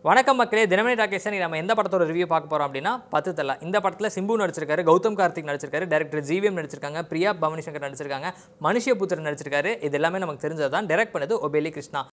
வணக்கம் மக்களே தினமணி டாக்கேஸ் நம்ம எந்த படத்தோட ரிவ்யூ பார்க்க போறோம் அப்படின்னா பத்து தலா இந்த படத்தில் சிம்பு நடிச்சிருக்காரு கௌதம் கார்த்திக் நடிச்சிருக்காரு டேரக்டர் ஜிவிஎம் நடிச்சிருக்காங்க பிரியா பவானி சங்கர் நடிச்சிருக்காங்க மனுஷபுத்திரன் நடிச்சிருக்காரு இது எல்லாமே நமக்கு தெரிஞ்சது தான் டைரக்ட் பண்ணது ஒபேலி கிருஷ்ணா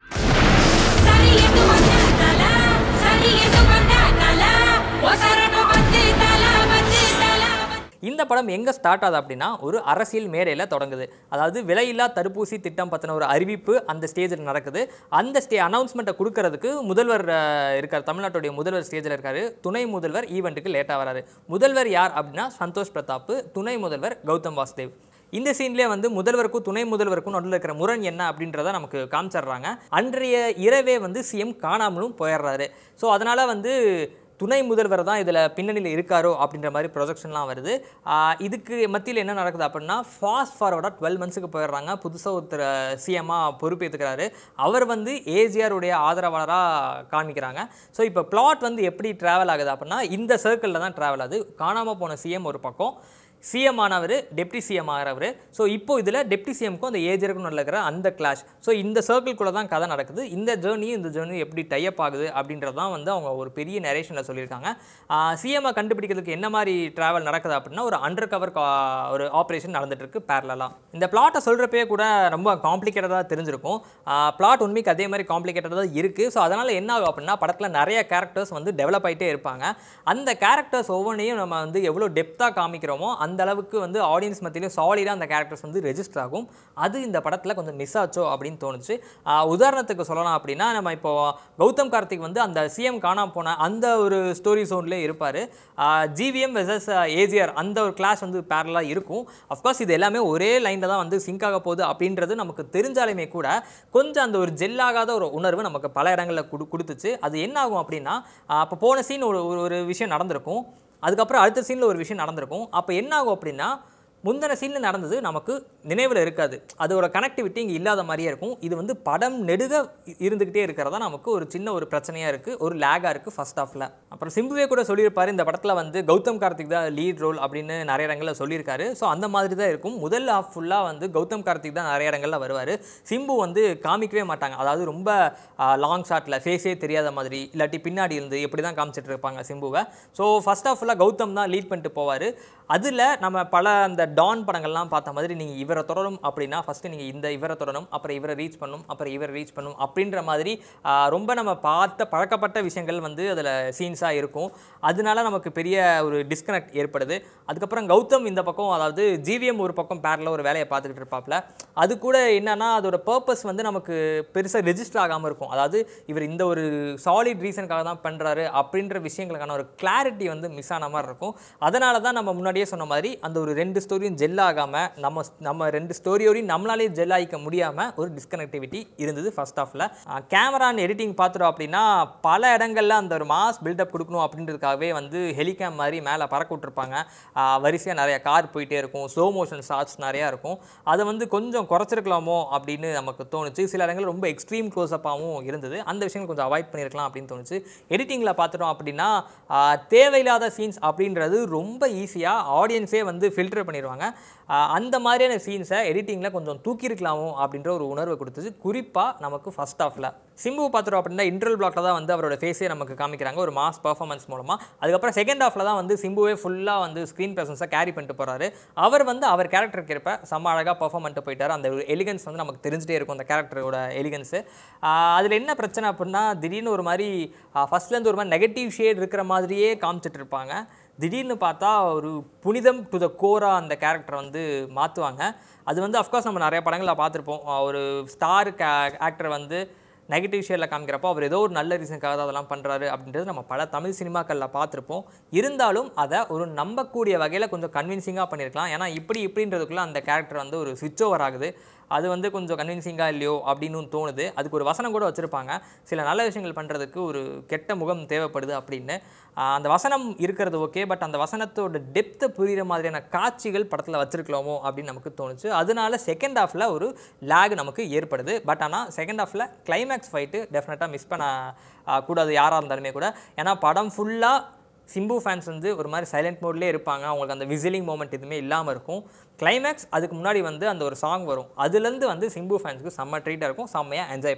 சரி எட்டு வந்தால சரி எட்டு வந்தால ஒசரன வந்து தல வந்து தல வந்து இந்த படம் எங்கே ஸ்டார்ட் ஆகுது அப்படின்னா ஒரு அரசியல் மேடையில் தொடங்குது அதாவது விலையில்லா தடுப்பூசி திட்டம் பற்றின ஒரு அறிவிப்பு அந்த ஸ்டேஜில் நடக்குது அந்த ஸ்டே அனௌன்ஸ்மெண்ட்டை கொடுக்கறதுக்கு முதல்வர் அஹ், இருக்கார் தமிழ்நாட்டுடைய முதல்வர் ஸ்டேஜில் இருக்காரு துணை முதல்வர் ஈவெண்ட்டுக்கு லேட்டாக வராரு முதல்வர் யார் அப்படின்னா சந்தோஷ் பிரதாப் துணை முதல்வர் கௌதம் வாசுதேவ் இந்த சீன்லேயே வந்து முதல்வருக்கும் துணை முதல்வருக்கும் நடுவில் இருக்கிற முரண் என்ன அப்படின்றத நமக்கு காமிச்சிடுறாங்க அன்றைய இரவே வந்து சிஎம் காணாமலும் போயிடுறாரு ஸோ அதனால் வந்து துணை முதல்வர் தான் இதில் பின்னணியில் இருக்காரோ அப்படின்ற மாதிரி ப்ரொஜெக்ஷன்லாம் வருது ஆஹ் இதுக்கு மத்தியில் என்ன நடக்குது அப்படின்னா ஃபாஸ்ட் ஃபார்வர்டாக டுவெல் மந்த்ஸுக்கு போயிடுறாங்க புதுசாக ஒருத்தர் சிஎம்மாக பொறுப்பேற்றுக்கிறாரு அவர் வந்து AGR உடைய ஆதரவாளராக காமிக்கிறாங்க ஸோ இப்போ பிளாட் வந்து எப்படி ட்ராவல் ஆகுது அப்படின்னா இந்த சர்க்கிளில் தான் ட்ராவல் ஆகுது காணாமல் போன சிஎம் ஒரு பக்கம் சிஎம் ஆனவர் டெப்டி சிஎம் ஆகிறவர் ஸோ இப்போ இதில் டெப்டி சிஎம்க்கும் அந்த ஏஜருக்கும் நடக்கிற அந்த கிளாஷ் ஸோ இந்த சர்க்கிள்குள்ளே தான் கதை நடக்குது இந்த ஜேர்னியும் இந்த ஜேர்னி எப்படி டைப் ஆகுது அப்படின்றது தான் வந்து அவங்க ஒரு பெரிய நரேஷனில் சொல்லியிருக்காங்க சிஎம்ஐ கண்டுபிடிக்கிறதுக்கு என்ன மாதிரி ட்ராவல் நடக்குது அப்படின்னா ஒரு அண்டர் கவர் ஒரு ஆப்ரேஷன் நடந்துட்டு இருக்கு பேரலாக இந்த பிளாட்டை சொல்கிறப்பே கூட ரொம்ப காம்ப்ளிகேட்டடாக தெரிஞ்சிருக்கும் பிளாட் உண்மைக்கு அதே மாதிரி காம்ப்ளிகேட்டடாக தான் இருக்குது ஸோ அதனால் என்ன ஆகும் அப்படின்னா படத்தில் நிறைய கேரக்டர்ஸ் வந்து டெவலப் ஆகிட்டே இருப்பாங்க அந்த கேரக்டர்ஸ் ஒவ்வொன்றையும் நம்ம வந்து எவ்வளோ டெப்த்தாக காமிக்கிறோமோ அந்த அளவுக்கு வந்து ஆடியன்ஸ் மத்தியிலும் சாலிடாக அந்த கேரக்டர்ஸ் வந்து ரெஜிஸ்டர் ஆகும் அது இந்த படத்தில் கொஞ்சம் மிஸ் ஆச்சோ அப்படின்னு தோணுச்சு ஆஹ் உதாரணத்துக்கு சொல்லலாம் அப்படின்னா நம்ம இப்போ கௌதம் கார்த்திக் வந்து அந்த சிஎம் காணாம போன அந்த ஒரு ஸ்டோரி ஜோன்லேயே இருப்பார் ஜிவிஎம் வெசஸ் ஏஜிஆர் அந்த ஒரு கிளாஸ் வந்து பேரலாக இருக்கும் அஃப்கோர்ஸ் இது எல்லாமே ஒரே லைனில் தான் வந்து சிங்க் ஆக போகுது அப்படின்றது நமக்கு தெரிஞ்சாலுமே கூட கொஞ்சம் அந்த ஒரு ஜெல்லாகாத ஒரு உணர்வு நமக்கு பல இடங்களில் கொடு கொடுத்துச்சு அது என்ன ஆகும் அப்படின்னா அப்போ போன சீன் ஒரு ஒரு- ஒரு விஷயம் நடந்திருக்கும் அதுக்கப்புறம் அடுத்த சீனில் ஒரு விஷயம் நடந்திருக்கும் அப்போ என்ன ஆகும் அப்படின்னா முந்தின சீனில் நடந்தது நமக்கு நினைவில் இருக்காது அதோட கனெக்டிவிட்டி இங்கே இல்லாத மாதிரியே இருக்கும் இது வந்து படம் நெடுக இ- இருந்துக்கிட்டே இருக்கிறதா நமக்கு ஒரு சின்ன ஒரு பிரச்சனையாக இருக்குது ஒரு லேகாக இருக்குது ஃபர்ஸ்ட் ஹாஃபில் அப்புறம் சிம்புவே கூட சொல்லியிருப்பாரு இந்த படத்தில் வந்து கௌதம் கார்த்திக் தான் லீட் ரோல் அப்படின்னு நிறைய இடங்களில் சொல்லியிருக்காரு ஸோ அந்த மாதிரி தான் இருக்கும் முதல் ஹாஃப் ஃபுல்லாக வந்து கௌதம் கார்த்திக் தான் நிறைய இடங்களில் வருவார் சிம்பு வந்து காமிக்கவே மாட்டாங்க அதாவது ரொம்ப லாங் ஷாட்டில் ஃபேஸே தெரியாத மாதிரி இல்லாட்டி பின்னாடி இருந்து எப்படி தான் காமிச்சிட்டு இருப்பாங்க சிம்புவை ஸோ ஃபர்ஸ்ட் ஹாஃப் ஃபுல்லாக கௌதம் தான் லீட் பண்ணிட்டு போவார் அதில் நம்ம பல அந்த டான் படங்கள்லாம் பார்த்த மாதிரி நீங்கள் இவரை தொடரும் அப்படின்னா ஃபஸ்ட்டு நீங்கள் இந்த இவரை தொடரும் அப்புறம் இவரை ரீச் பண்ணும் அப்புறம் இவரை ரீச் பண்ணும் அப்படின்ற மாதிரி ஆ, ரொம்ப நம்ம பார்த்த பழக்கப்பட்ட விஷயங்கள் வந்து அதில் சீன்ஸாக இருக்கும் அதனால நமக்கு பெரிய ஒரு டிஸ்கனெக்ட் ஏற்படுது அதுக்கப்புறம் கௌதம் இந்த பக்கம் அதாவது ஜிவிஎம் ஒரு பக்கம் பேரில் ஒரு வேலையை பார்த்துக்கிட்டு இருப்பாப்ல அது கூட என்னன்னா அதோட பர்பஸ் வந்து நமக்கு பெருசாக ரெஜிஸ்டர் ஆகாமல் இருக்கும் அதாவது இவர் இந்த ஒரு சாலிட் ரீசனுக்காக தான் பண்ணுறாரு அப்படின்ற விஷயங்களுக்கான ஒரு கிளாரிட்டி வந்து மிஸ் ஆன மாதிரி இருக்கும் அதனால தான் நம்ம முன்னாடியே சொன்ன மாதிரி அந்த ஒரு ரெண்டு ஸ்டோரியும் ஜெல் ஆகாமல் நம்ம நம்ம ரெண்டு ஸ்டோரியோடையும் நம்மளாலே ஜெல் ஆகிக்க முடியாமல் ஒரு டிஸ்கனெக்டிவிட்டி இருந்தது ஃபர்ஸ்ட் ஹாஃபில் கேமரா அண்ட் எடிட்டிங் பார்த்துட்டோம் அப்படின்னா பல இடங்கள்ல அந்த ஒரு மாஸ் பில்டப் கொடுக்கணும் அப்படின்றதுக்காகவே வந்து ஹெலிகேம் மாதிரி மேலே பறக்க விட்டுருப்பாங்க வரிசையாக நிறைய கார் போயிட்டே இருக்கும் ஸ்லோ மோஷன் ஷாட்ஸ் நிறையா இருக்கும் அதை வந்து கொஞ்சம் குறைச்சிருக்கலாமோ அப்படின்னு நமக்கு தோணுச்சு சில இடங்கள் ரொம்ப எக்ஸ்ட்ரீம் க்ளோஸ்அப்பாகவும் இருந்தது அந்த விஷயங்கள் கொஞ்சம் அவாய்ட் பண்ணியிருக்கலாம் அப்படின்னு தோணுச்சு எடிட்டிங்கில் பார்த்துட்டோம் அப்படின்னா ஆஹ், தேவையில்லாத சீன்ஸ் அப்படின்றது ரொம்ப ஈஸியாக ஆடியன்ஸே வந்து ஃபில்டர் பண்ணிடுவாங்க ஆஹ், அந்த மாதிரியான சீன்ஸை எடிட்டிங்கில் கொஞ்சம் தூக்கியிருக்கலாமோ அப்படின்ற ஒரு உணர்வை கொடுத்தது குறிப்பாக நமக்கு ஃபர்ஸ்ட் ஹாஃபில் சிம்பு பார்த்துட்டோம் அப்படின்னா இன்ட்ரல் பிளாக்ல தான் வந்து அவரோட ஃபேஸே நமக்கு காமிக்கிறாங்க ஒரு மாஸ் பர்ஃபார்மன்ஸ் மூலமாக அதுக்கப்புறம் செகண்ட் ஹாஃபில் தான் வந்து சிம்புவே ஃபுல்லாக வந்து ஸ்க்ரீன் ப்ரெசன்ஸை கேரி பண்ணிட்டு போகிறாரு அவர் வந்து அவர் கேரக்டருக்கு ஏற்ப செம்ம அழகாக பர்ஃபார்ம் பண்ணிட்டு போயிட்டார் அந்த ஒரு எலிகன்ஸ் வந்து நமக்கு தெரிஞ்சிட்டே இருக்கும் அந்த கேரக்டரோட எலிகன்ஸு அதில் என்ன பிரச்சனை அப்படின்னா திடீர்னு ஒரு மாதிரி ஃபஸ்ட்லேருந்து ஒரு மாதிரி நெகட்டிவ் ஷேட் இருக்கிற மாதிரியே காமிச்சிட்டு இருப்பாங்க திடீர்னு பார்த்தா ஒரு புனிதம் டு த கோரா அந்த கேரக்டரை வந்து மாற்றுவாங்க அது வந்து அஃப்கோர்ஸ் நம்ம நிறைய படங்களில் பார்த்துருப்போம் அஹ் ஒரு ஸ்டார் ஆக்டர் வந்து நெகட்டிவ் ஷேரில் காமிக்கிறப்போ அவர் ஏதோ ஒரு நல்ல ரீசனுக்காக தான் அதெல்லாம் பண்ணுறாரு அப்படின்றது நம்ம பல தமிழ் சினிமாக்களில் பார்த்துருப்போம் இருந்தாலும் அதை ஒரு நம்பக்கூடிய வகையில் கொஞ்சம் கன்வின்சிங்காக பண்ணியிருக்கலாம் ஏன்னா இப்படி இப்படின்றதுக்குள்ளே அந்த கேரக்டர் வந்து ஒரு சுவிட்ச் ஓவர் ஆகுது அது வந்து கொஞ்சம் கன்வின்சிங்காக இல்லையோ அப்படின்னு தோணுது அதுக்கு ஒரு வசனம் கூட வச்சுருப்பாங்க சில நல்ல விஷயங்கள் பண்ணுறதுக்கு ஒரு கெட்ட முகம் தேவைப்படுது அப்படின்னு ஆஹ் அந்த வசனம் இருக்கிறது ஓகே பட் அந்த வசனத்தோட டெப்த்தை புரிகிற மாதிரியான காட்சிகள் படத்தில் வச்சிருக்கலாமோ அப்படின்னு நமக்கு தோணுச்சு அதனால செகண்ட் ஹாஃபில் ஒரு லேக் நமக்கு ஏற்படுது பட் ஆனால் செகண்ட் ஹாஃபில் கிளைமேக்ஸ் ஃபைட்டு டெஃபினட்டாக மிஸ் பண்ண ஆஹ் கூடாது யாராக இருந்தாலுமே கூட ஏன்னா படம் ஃபுல்லாக சிம்பு ஃபேன்ஸ் வந்து ஒரு மாதிரி சைலண்ட் மோட்லேயே இருப்பாங்க அவங்களுக்கு அந்த விசிலிங் மூமெண்ட் எதுவுமே இல்லாமல் இருக்கும் கிளைமேக்ஸ் அதுக்கு முன்னாடி வந்து அந்த ஒரு சாங் வரும் அதுலேருந்து வந்து சிம்பு ஃபேன்ஸ்க்கு செம்ம ட்ரீட்டாக இருக்கும் செம்மையாக என்ஜாய் பண்ணலாம்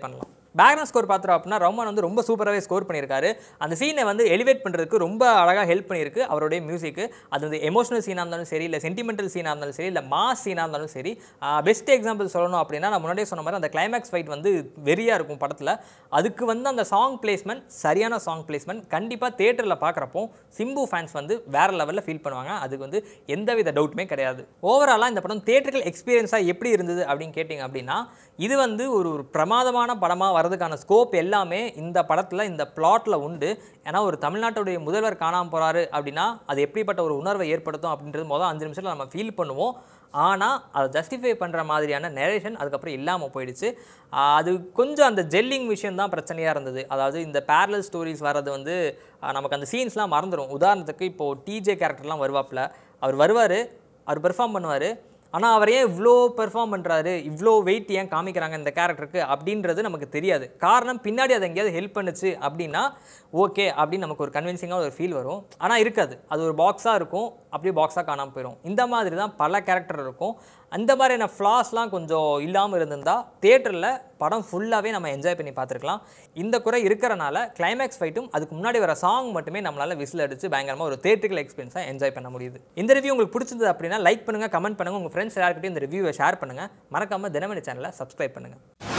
பேக்ரவுண்ட் ஸ்கோர் பார்த்தோம் அப்படின்னா ரஹ்மான் வந்து ரொம்ப சூப்பராகவே ஸ்கோர் பண்ணியிருக்காரு அந்த சீனை வந்து எலிவேட் பண்ணுறதுக்கு ரொம்ப அழகாக ஹெல்ப் பண்ணியிருக்கு அவருடைய மியூசிக்கு அது வந்து எமோஷனல் சீனாக இருந்தாலும் சரி இல்லை சென்டிமெண்டல் சீனாக இருந்தாலும் சரி இல்லை மாஸ் சீனாக இருந்தாலும் சரி பெஸ்ட் எக்ஸாம்பிள் சொல்லணும் அப்படின்னா நான் முன்னாடியே சொன்ன மாதிரி அந்த கிளைமேக்ஸ் ஃபைட் வந்து வெறியாக இருக்கும் படத்தில் அதுக்கு வந்து அந்த சாங் பிளேஸ்மெண்ட் சரியான சாங் பிளேஸ்மெண்ட் கண்டிப்பாக தேட்டரில் பார்க்குறப்போ சிம்பு ஃபேன்ஸ் வந்து வேறு லெவலில் ஃபீல் பண்ணுவாங்க அதுக்கு வந்து எந்தவித டவுட்டுமே கிடையாது ஓவராலாக இந்த படம் தேட்டரிக்கல் எக்ஸ்பீரியன்ஸாக எப்படி இருந்தது அப்படின்னு கேட்டிங்க அப்படின்னா இது வந்து ஒரு ஒரு பிரமாதமான படமாக வரதுக்கான ஸ்கோப் எல்லாமே இந்த படத்தில் இந்த பிளாட்டில் உண்டு ஏன்னா ஒரு தமிழ்நாட்டுடைய முதல்வர் காணாமல் போகிறாரு அப்படின்னா அது எப்படிப்பட்ட ஒரு உணர்வை ஏற்படுத்தும் அப்படின்றது மொதல் அஞ்சு நிமிஷத்தில் நம்ம ஃபீல் பண்ணுவோம் ஆனால் அதை ஜஸ்டிஃபை பண்ணுற மாதிரியான நெரேஷன் அதுக்கப்புறம் இல்லாமல் போயிடுச்சு ஆஹ் அது கொஞ்சம் அந்த ஜெல்லிங் விஷயம் தான் பிரச்சனையாக இருந்தது அதாவது இந்த பேரலல் ஸ்டோரிஸ் வர்றது வந்து ஆஹ் நமக்கு அந்த சீன்ஸ்லாம் மறந்துடும் உதாரணத்துக்கு இப்போது டிஜே கேரக்டர்லாம் வருவாப்பில் அவர் வருவார் அவர் பெர்ஃபார்ம் பண்ணுவார் ஆனால் அவர் ஏன் இவ்வளோ பெர்ஃபார்ம் பண்ணுறாரு இவ்வளோ வெயிட் ஏன் காமிக்கிறாங்க இந்த கேரக்டருக்கு அப்படின்றது நமக்கு தெரியாது காரணம் பின்னாடி அது எங்கேயாவது ஹெல்ப் பண்ணுச்சு அப்படின்னா ஓகே அப்படின்னு நமக்கு ஒரு கன்வின்சிங்காக ஒரு ஃபீல் வரும் ஆனால் இருக்காது அது ஒரு பாக்ஸாக இருக்கும் அப்படியே பாக்ஸாக காணாமல் போயிடும் இந்த மாதிரி தான் பல கேரக்டர் இருக்கும் அந்த மாதிரியான ஃப்ளாஸ்லாம் கொஞ்சம் இல்லாமல் இருந்திருந்தா தேட்டரில் படம் ஃபுல்லாகவே நம்ம என்ஜாய் பண்ணி பார்த்துருக்கலாம் இந்த குறை இருக்கிறனால கிளைமேக்ஸ் ஃபைட்டும் அதுக்கு முன்னாடி வர சாங் மட்டுமே நம்மளால் விசில் அடிச்சு பயங்கரமாக ஒரு தேட்டரிக்கல் எக்ஸ்பீரியன்ஸாக என்ஜாய் பண்ண முடியுது இந்த ரிவ்யூ உங்களுக்கு பிடிச்சது அப்படின்னா லைக் பண்ணுங்கள் கமெண்ட் பண்ணுங்கள் உங்கள் ஃப்ரெண்ட்ஸ் எல்லாருக்கிட்டையும் இந்த ரிவ்யூவை ஷேர் பண்ணுங்கள் மறக்காமல் தினமணி சேனலை சப்ஸ்கிரைப் பண்ணுங்கள்